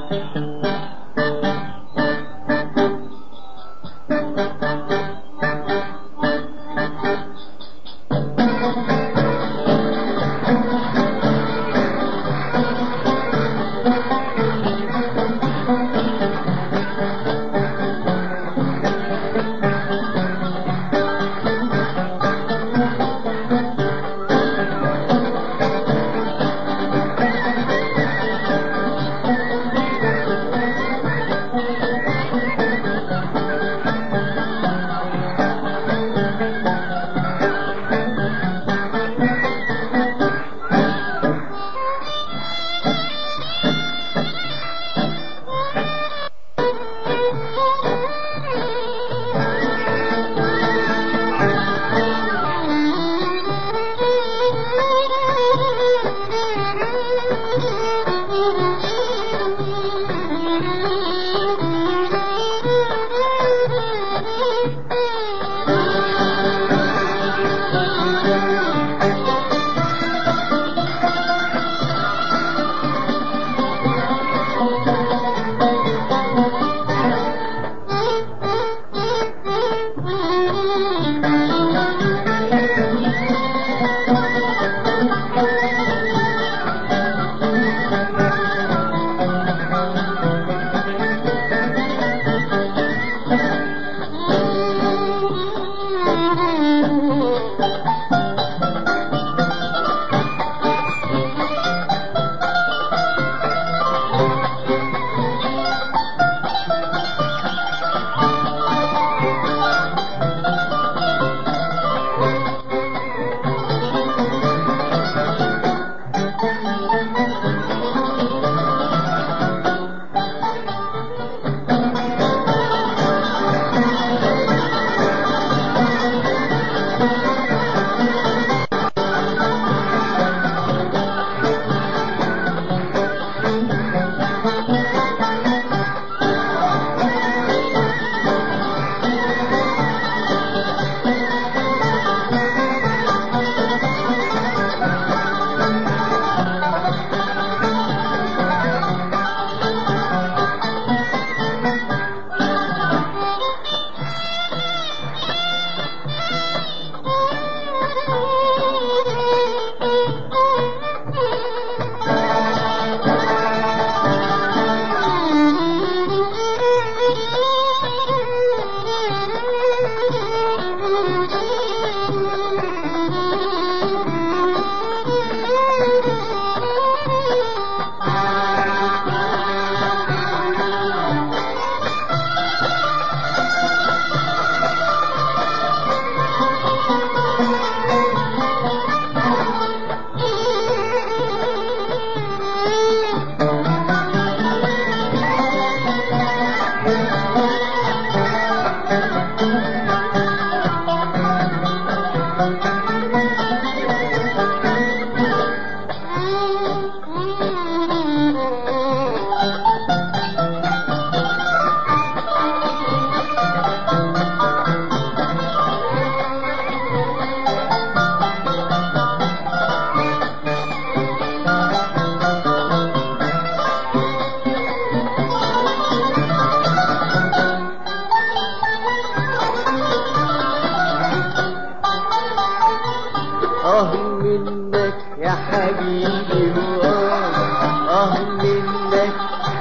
اه منك يا حبيبي واه اه منك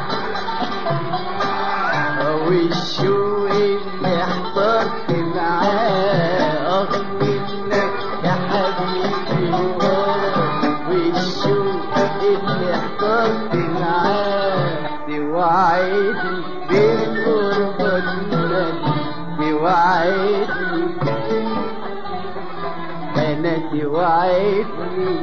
والشوق اللي احترت معاه اه منك يا حبيبي واه والشوق اللي احترت معاه توعدني بالقربة توعدني انا توعدني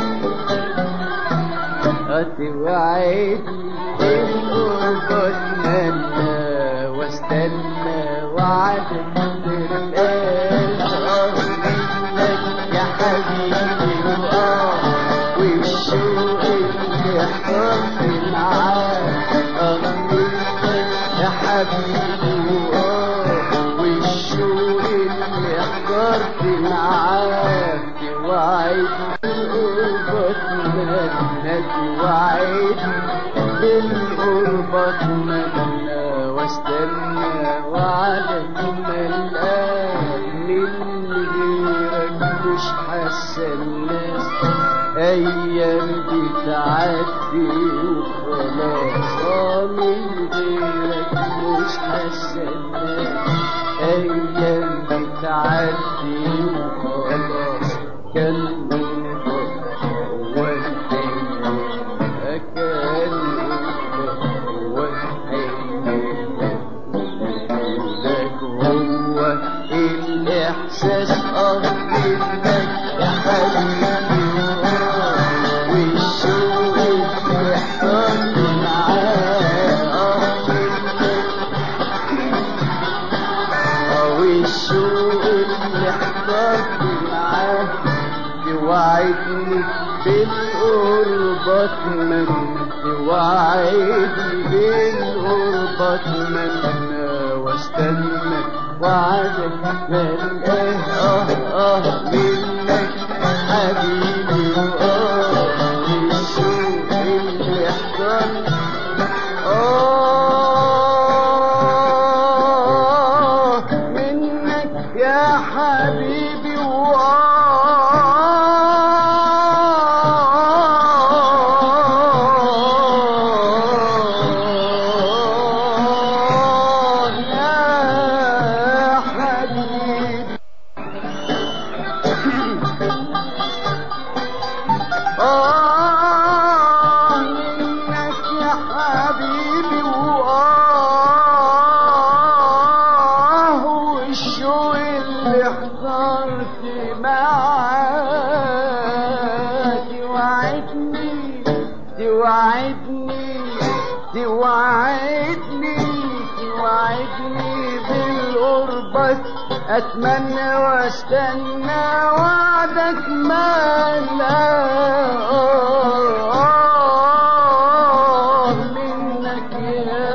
توعدني بالقرب اتمنى واستنى وعدك ترقال منك يا حبيبي واه والشوق اللي احترت معاه اه منك يا حبيبي واه والشوق اللي احترت معاه توعدني بالقرب اتمنى توعدني بالقرب بتمنى واستنى وعدك ملقان من غيرك مش حاسه الناس ايام بتعدي وخلاص اه من غيرك مش حاسه الناس ايام بتعدي وخلاص كان هو الحلم كان هو الحلم لك هو الإحساس أرضك يا حبيبي والشوق اللي احترت معاه والشوق اللي احترت معاه توعدني بالقرب اتمنى توعدني بالقرب اتمنى واستنى وعدك ملقاه اه اه منك حبيبي واه والشوق اللي احتر اه منك يا حبيبي واه يا حبيبي آه منك يا حبيبي وآه والشوق اللي احترت معاك توعدني توعدني توعدني توعدني بالقربة اتمنى واستنى وعدك ما لا منك يا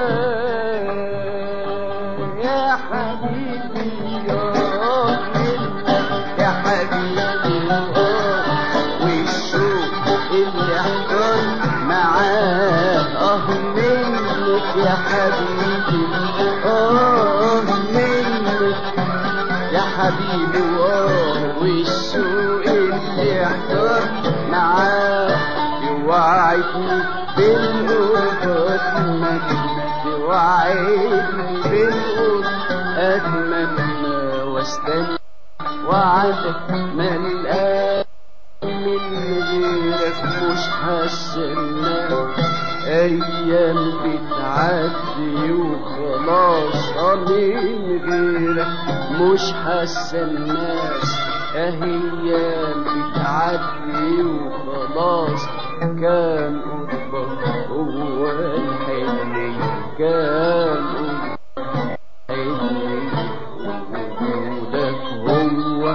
يا حبيبي آه منك يا حبيبي آه والشوق اللي احضر معاه اه منك يا حبيبي اه منك يا حبيبي واه والشوق اللي احضر معاه توعدني بالقرب اتمنى توعدني بالقرب اتمنى واستنى وعدك ملقاه من غيرك مش حاسنا ايام بتعدي وخلاص اه من غيرك مش حاسه الناس ايام بتعدي وخلاص كان قربك هو الحلم كان وجودك هو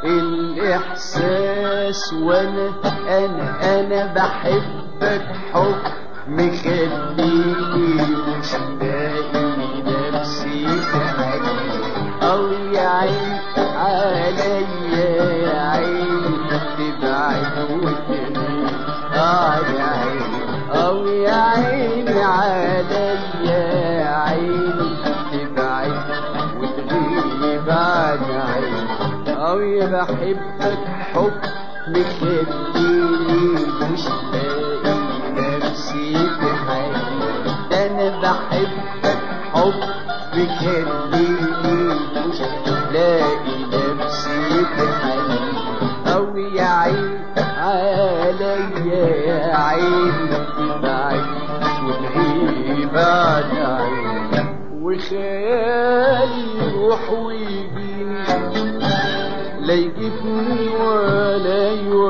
الإحساس وأنا أنا أنا بحبك حب مخليني مش لاقي نفسي في حاجة أو يا عين عليا يا عين تبعد وتغيب آه يا عين أو يا عين عليا يا عين تبعد وتغيب عن عين أو يا بحبك حب مخليني مش لاقي نفسي في حالي ده أنا بحبك حب مخليني مش لاقي نفسي في حالي أو يا عين عليا يا عين تبعد وتغيب عن عين وخيالي يروح ويجيني لا يجيبني ولا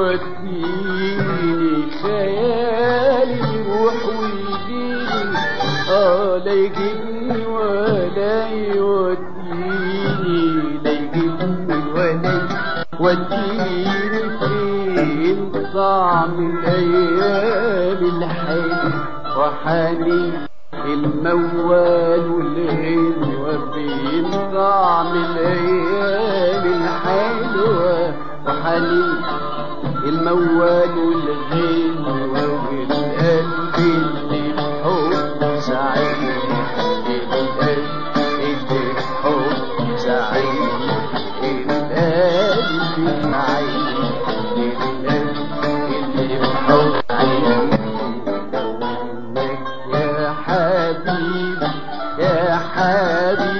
يوديني خيالي يروح ويجيني اه لا يجيبني ولا يوديني لا يجيبني ولا يوديني فين طعم الايام الحلوه وحنين الموال والغنوة بين طعم الأيام الحلوة وحنين الموال والغنوة والقلب اللي بحب من عيني للقلب اللي بحب عيني لو انك يا حبيبي يا حبيبي